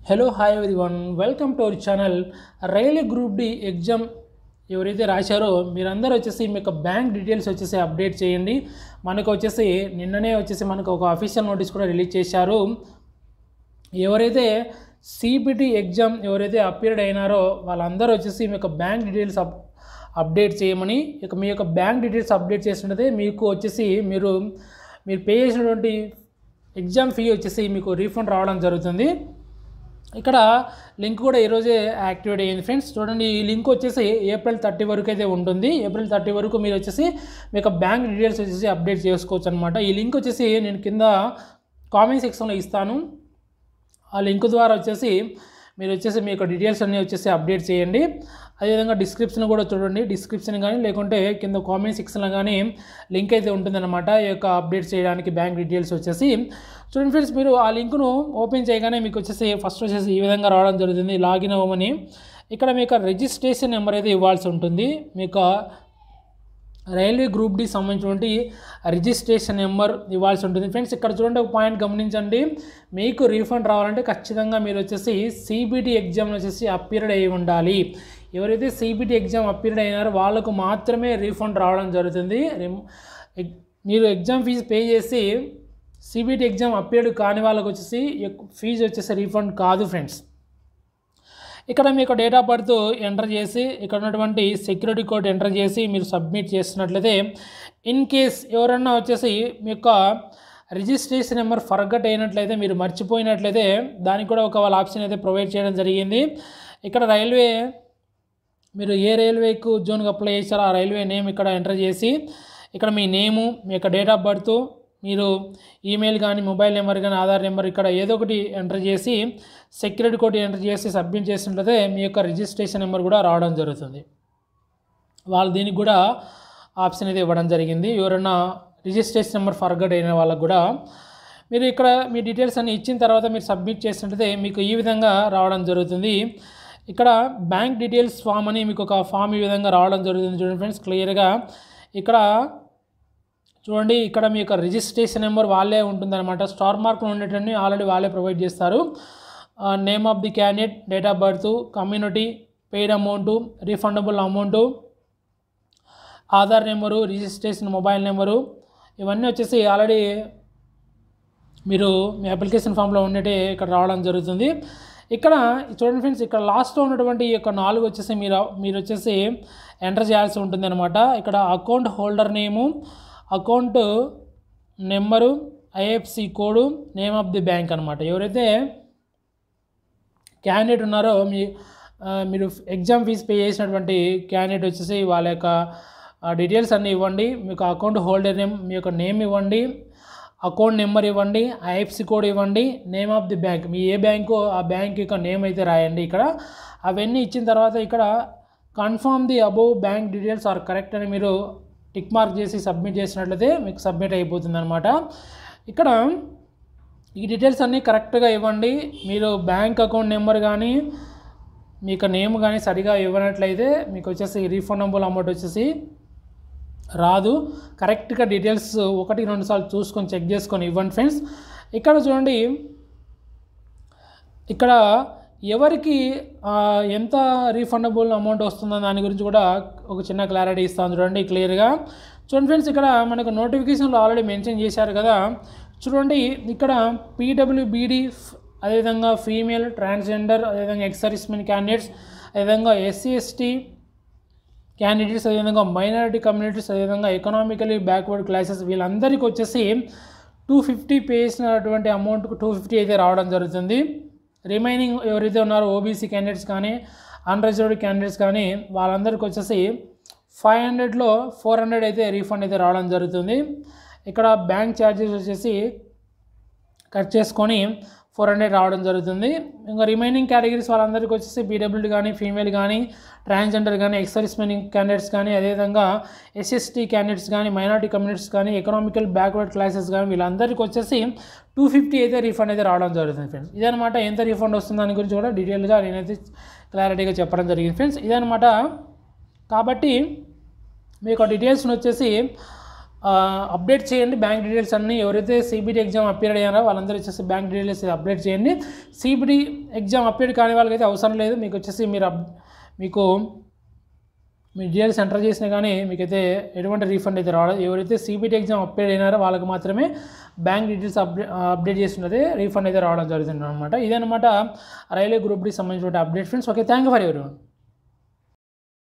hello hi everyone welcome to our channel railway group D exam ఎవరైతే రాశారో మీరందరూ వచ్చేసి మీ యొక్క బ్యాంక్ డీటెయిల్స్ వచ్చేసి అప్డేట్ చేయండి మనకు వచ్చేసి నిన్ననే వచ్చేసి మనకు ఒక అఫీషియల్ నోటీస్ కూడా రిలీజ్ చేశారు ఎవరైతే సిబిటి ఎగ్జామ్ ఎవరైతే అపీర్డ్ అయినారో వాళ్ళందరూ వచ్చేసి మీ యొక్క బ్యాంక్ డీటెయిల్స్ అప్ అప్డేట్ చేయమని ఇక మీ యొక్క బ్యాంక్ డీటెయిల్స్ అప్డేట్ చేసినట్లయితే మీకు వచ్చేసి మీరు మీరు పే చేసినటువంటి ఎగ్జామ్ ఫీ వచ్చేసి మీకు రీఫండ్ రావడం జరుగుతుంది ఇక్కడ లింక్ కూడా ఈరోజే యాక్టివేట్ అయ్యింది ఫ్రెండ్స్ చూడండి ఈ లింక్ వచ్చేసి ఏప్రిల్ థర్టీ వరకు అయితే ఉంటుంది ఏప్రిల్ థర్టీ వరకు మీరు వచ్చేసి మీ యొక్క బ్యాంక్ డీటెయిల్స్ వచ్చేసి అప్డేట్ చేసుకోవచ్చు అనమాట ఈ లింక్ వచ్చేసి నేను కింద కామెంట్ సెక్షన్లో ఇస్తాను ఆ లింక్ ద్వారా వచ్చేసి మీరు వచ్చేసి మీ యొక్క డీటెయిల్స్ అన్నీ వచ్చేసి అప్డేట్ చేయండి అదేవిధంగా డిస్క్రిప్షన్ కూడా చూడండి డిస్క్రిప్షన్ కానీ లేకుంటే కింద కామెంట్ సెక్షన్లో కానీ లింక్ అయితే ఉంటుందన్నమాట ఈ యొక్క అప్డేట్ చేయడానికి బ్యాంక్ డీటెయిల్స్ వచ్చేసి చూడండి ఫ్రెండ్స్ మీరు ఆ లింక్ను ఓపెన్ చేయగానే మీకు వచ్చేసి ఫస్ట్ వచ్చేసి ఈ విధంగా రావడం జరుగుతుంది లాగిన్ అవ్వమని ఇక్కడ మీ యొక్క రిజిస్ట్రేషన్ నెంబర్ అయితే ఇవ్వాల్సి ఉంటుంది మీ యొక్క రైల్వే గ్రూప్ డి సంబంధించినటువంటి రిజిస్ట్రేషన్ నెంబర్ ఇవ్వాల్సి ఉంటుంది ఫ్రెండ్స్ ఇక్కడ చూడండి ఒక పాయింట్ గమనించండి మీకు రీఫండ్ రావాలంటే ఖచ్చితంగా మీరు వచ్చేసి సిబిటి ఎగ్జామ్ వచ్చేసి అపీరియడ్ అయి ఉండాలి ఎవరైతే సిబిటి ఎగ్జామ్ అపీరియడ్ అయినారో వాళ్ళకు మాత్రమే రీఫండ్ రావడం జరుగుతుంది రిమ్- ఎగ్- మీరు ఎగ్జామ్ ఫీజు పే చేసి సిబిటి ఎగ్జామ్ అపీరియడ్ కాని వాళ్ళకి వచ్చేసి ఫీజు వచ్చేసి రీఫండ్ కాదు ఫ్రెండ్స్ ఇక్కడ మీ యొక్క డేట్ ఆఫ్ బర్త్ ఎంటర్ చేసి ఇక్కడ ఉన్నటువంటి సెక్యూరిటీ కోడ్ ఎంటర్ చేసి మీరు సబ్మిట్ చేసినట్లయితే ఇన్ కేస్ ఎవరన్నా వచ్చేసి మీ యొక్క రిజిస్ట్రేషన్ నెంబర్ ఫర్గట్ అయినట్లయితే మీరు మర్చిపోయినట్లయితే దానికి కూడా ఒక వాళ్ళ ఆప్షన్ అయితే ప్రొవైడ్ చేయడం జరిగింది ఇక్కడ రైల్వే మీరు ఏ రైల్వేకు జోన్కి అప్లై చేశారో ఆ రైల్వే నేమ్ ఇక్కడ ఎంటర్ చేసి ఇక్కడ మీ నేము మీ యొక్క డేట్ ఆఫ్ బర్త్ మీరు ఈమెయిల్ కానీ మొబైల్ నెంబర్ కానీ ఆధార్ నెంబర్ ఇక్కడ ఏదో ఒకటి ఎంటర్ చేసి సెక్యూరిటీ కోడ్ ఎంటర్ చేసి సబ్మిట్ చేసినట్లయితే మీ యొక్క రిజిస్ట్రేషన్ నెంబర్ కూడా రావడం జరుగుతుంది వాళ్ళు దీనికి కూడా ఆప్షన్ అయితే ఇవ్వడం జరిగింది ఎవరైనా రిజిస్ట్రేషన్ నెంబర్ ఫర్గట్ అయిన వాళ్ళకు కూడా మీరు ఇక్కడ మీ డీటెయిల్స్ అన్ని ఇచ్చిన తర్వాత మీరు సబ్మిట్ చేసినట్లయితే మీకు ఈ విధంగా రావడం జరుగుతుంది ఇక్కడ బ్యాంక్ డీటెయిల్స్ ఫామ్ అని మీకు ఒక ఫామ్ ఈ విధంగా రావడం జరుగుతుంది చూడండి ఫ్రెండ్స్ క్లియర్గా ఇక్కడ చూడండి ఇక్కడ మీ యొక్క రిజిస్ట్రేషన్ నెంబర్ వాళ్ళే ఉంటుందన్నమాట స్టార్ మార్క్లో ఉండేటన్ని ఆల్రెడీ వాళ్ళే ప్రొవైడ్ చేస్తారు name of the candidate date of birth community paid amount refundable amount Aadhaar number registration mobile number ఇవన్నీ వచ్చేసి ఆల్రెడీ మీరు మీ అప్లికేషన్ ఫామ్లో ఉండేటి ఇక్కడ రావడం జరుగుతుంది ఇక్కడ చూడండి ఫ్రెండ్స్ ఇక్కడ లాస్ట్లో ఉన్నటువంటి ఈ యొక్క నాలుగు వచ్చేసి మీరు మీరు వచ్చేసి ఎంటర్ చేయాల్సి ఉంటుంది అనమాట ఇక్కడ account holder name account number IFSC code name of the bank అనమాట ఎవరైతే క్యాండిడేట్ ఉన్నారో మీ ఆ, మీరు ఎగ్జామ్ ఫీజు పే చేసినటువంటి క్యాండిడేట్ వచ్చేసి వాళ్ళ యొక్క డీటెయిల్స్ అన్నీ ఇవ్వండి మీకు అకౌంట్ హోల్డర్ నేమ్ మీ యొక్క నేమ్ ఇవ్వండి అకౌంట్ నెంబర్ ఇవ్వండి ఐఎఫ్సి కోడ్ ఇవ్వండి నేమ్ ఆఫ్ ది బ్యాంక్ మీ ఏ బ్యాంకు ఆ బ్యాంక్ యొక్క నేమ్ అయితే రాయండి ఇక్కడ అవన్నీ ఇచ్చిన తర్వాత ఇక్కడ confirm the above bank details are correct అని మీరు టిక్ మార్క్ చేసి సబ్మిట్ చేసినట్లయితే మీకు సబ్మిట్ అయిపోతుంది అనమాట ఇక్కడ ఈ డీటెయిల్స్ అన్నీ కరెక్ట్గా ఇవ్వండి మీరు బ్యాంక్ అకౌంట్ నెంబర్ కానీ మీ యొక్క నేమ్ కానీ సరిగా ఇవ్వనట్లయితే మీకు వచ్చేసి రీఫండబుల్ అమౌంట్ వచ్చేసి రాదు కరెక్ట్గా డీటెయిల్స్ ఒకటి రెండు సార్లు చూసుకొని చెక్ చేసుకొని ఇవ్వండి ఫ్రెండ్స్ ఇక్కడ చూడండి ఇక్కడ ఎవరికి ఆ, ఎంత రీఫండబుల్ అమౌంట్ వస్తుందో దాని గురించి కూడా ఒక చిన్న క్లారిటీ ఇస్తాను చూడండి క్లియర్గా చూడండి ఫ్రెండ్స్ ఇక్కడ మనకు నోటిఫికేషన్లో ఆల్రెడీ మెన్షన్ చేశారు కదా చూడండి ఇక్కడ పీడబ్ల్యూబీడీ అదేవిధంగా ఫీమేల్ ట్రాన్స్జెండర్ అదేవిధంగా ఎక్స్ సర్వీస్మెన్ క్యాండిడేట్స్ అదేవిధంగా ఎస్సీ ఎస్టీ క్యాండిడేట్స్ అదేవిధంగా మైనారిటీ కమ్యూనిటీస్ అదేవిధంగా ఎకనామికలీ బ్యాక్వర్డ్ క్లాసెస్ వీళ్ళందరికీ వచ్చేసి టూ ఫిఫ్టీ పే చేసినటువంటి అమౌంట్కు టూ ఫిఫ్టీ అయితే రావడం జరుగుతుంది రిమైనింగ్ ఎవరైతే ఉన్నారో ఓబీసీ క్యాండిడేట్స్ కానీ అన్రిజర్వ్డ్ క్యాండిడేట్స్ కానీ వాళ్ళందరికీ వచ్చేసి ఫైవ్ హండ్రెడ్లో ఫోర్ హండ్రెడ్ అయితే రీఫండ్ అయితే రావడం జరుగుతుంది ఇక్కడ బ్యాంక్ ఛార్జెస్ వచ్చేసి కట్ చేసుకొని ఫోర్ హండ్రెడ్ రావడం జరుగుతుంది ఇంకా రిమైనింగ్ కేటగిరీస్ వాళ్ళందరికీ వచ్చేసి పీడబ్ల్యూడీ కానీ ఫీమేల్ కానీ ట్రాన్స్జెండర్ కానీ ఎక్సర్విస్మెన్ క్యాండిడేట్స్ కానీ అదేవిధంగా ఎస్ఎస్టీ క్యాండిడేట్స్ కానీ మైనారిటీ కమ్యూనిటీస్ కానీ ఎకనామికల్ బ్యాక్వర్డ్ క్లాసెస్ కానీ వీళ్ళందరికీ వచ్చేసి టూ ఫిఫ్టీ అయితే రీఫండ్ అయితే రావడం జరుగుతుంది ఫ్రెండ్స్ ఇదనమాట ఎంత రీఫండ్ వస్తుంది దాని గురించి కూడా డీటెయిల్గా నేనైతే క్లారిటీగా చెప్పడం జరిగింది ఫ్రెండ్స్ ఇదనమాట కాబట్టి మీ యొక్క డీటెయిల్స్ని వచ్చేసి అప్డేట్ చేయండి బ్యాంక్ డీటెయిల్స్ అన్నీ ఎవరైతే సిబిటీ ఎగ్జామ్ అపీర్ అయ్యారో వాళ్ళందరూ వచ్చేసి బ్యాంక్ డీటెయిల్స్ అప్డేట్ చేయండి సిబిటీ ఎగ్జామ్ అపీర్ కాని వాళ్ళకైతే అవసరం లేదు మీకు వచ్చేసి మీరు అప్ మీకు మీ డీటెయిల్స్ ఎంటర్ చేసినా కానీ మీకైతే ఎటువంటి రీఫండ్ అయితే రావడం ఎవరైతే సిబిటీ ఎగ్జామ్ అప్డేట్ అయినారో వాళ్ళకి మాత్రమే బ్యాంక్ డీటెయిల్స్ అప్డే అప్డేట్ చేస్తున్నది రీఫండ్ అయితే రావడం జరుగుతుంది అనమాట ఇదనమాట రైల్వే గ్రూప్ డి సంబంధించిన update friends okay thank you for ఎవరి